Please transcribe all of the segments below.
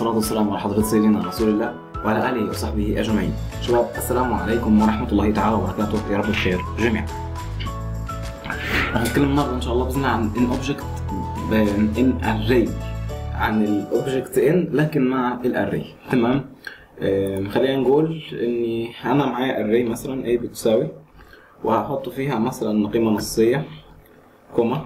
والصلاة والسلام على حضرة سيدنا رسول الله وعلى آله وصحبه أجمعين. شباب السلام عليكم ورحمة الله تعالى وبركاته يا رب الخير جميعا. رح نتكلم النهارده إن شاء الله بإذن الله عن إن أوبجكت إن أري عن الأوبجكت إن لكن مع الأري تمام؟ أم، خلينا نقول إني أنا معايا أري مثلا A بتساوي وهحط فيها مثلا قيمة نصية كوما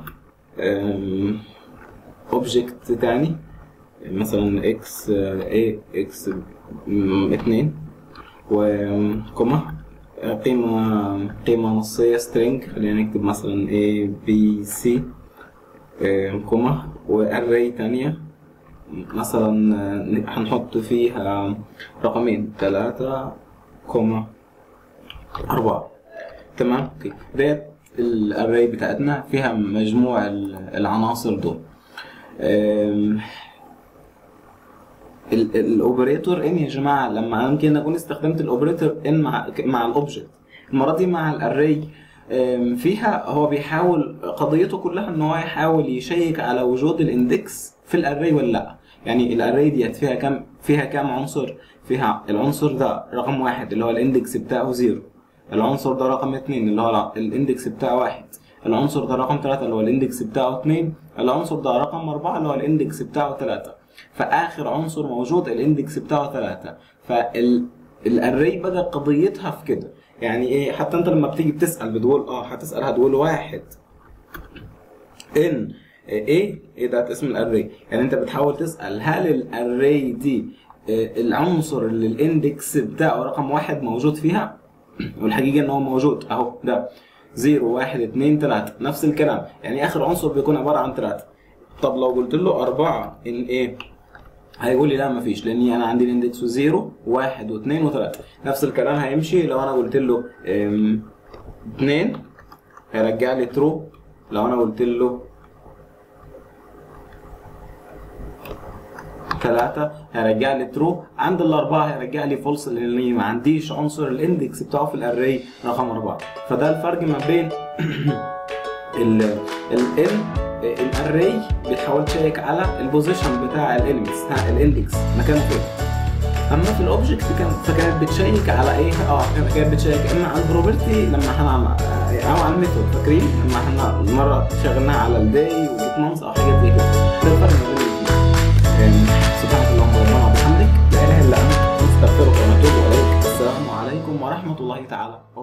اوبجكت تاني مثلا اكس اي اكس اتنين وكوما قيمة قيمة نصية string خلينا نكتب مثلا A B C كوما واري تانية مثلا هنحط فيها رقمين تلاتة كوما أربعة تمام اوكي ديت الاري بتاعتنا فيها مجموع العناصر دول أم، ال- الاوبريتور ان يا جماعه لما يمكن اكون استخدمت الاوبريتور ان مع مع الاوبجكت المره دي مع الاري أم، فيها هو بيحاول قضيته كلها ان هو يحاول يشيك على وجود الاندكس في الاري ولا لا يعني الاري ديت فيها كام فيها كام عنصر فيها العنصر ده رقم واحد اللي هو الاندكس بتاعه زيرو العنصر ده رقم اتنين اللي هو الاندكس بتاعه واحد العنصر ده رقم ثلاثة اللي هو الاندكس بتاعه اتنين العنصر ده رقم أربعة اللي هو الاندكس بتاعه ثلاثة فآخر عنصر موجود الاندكس بتاعه ثلاثة فال الاري بقى قضيتها في كده يعني ايه حتى انت لما بتيجي بتسال بتقول اه هتسال هتقول واحد ان ايه ايه ده اسم الاري يعني انت بتحاول تسال هل الاري دي آه، العنصر اللي الاندكس بتاعه رقم واحد موجود فيها والحقيقه ان هو موجود اهو ده 0 1 2 3 نفس الكلام يعني اخر عنصر بيكون عباره عن 3 طب لو قلت له 4 ان ايه هيقول لي لا مفيش لاني انا عندي الاندكس 0 1 و2 و3 نفس الكلام هيمشي لو انا قلت له 2 هيرجع لي ترو لو انا قلت له ثلاثة هيرجع لي ترو عند الأربعة هيرجع لي فولس لأني ما عنديش عنصر الاندكس بتاعه في الأري رقم أربعة فده الفرق ما بين ال ال الاري بتحاول تشيك على البوزيشن بتاع الاليمنتس بتاع الاندكس مكانه فين اما في الاوبجكت كان فكانت بتشيك على ايه اه كانت بتشيك اما على البروبرتي لما هنعمل او على الميثود فاكرين لما احنا مره شغلناها على الداي والجيت مانث او حاجات زي كده ده الفرق ما بين الاثنين سبحانك اللهم ربنا وبحمدك لا اله الا انت نستغفرك ونتوب اليك السلام عليكم ورحمه الله تعالى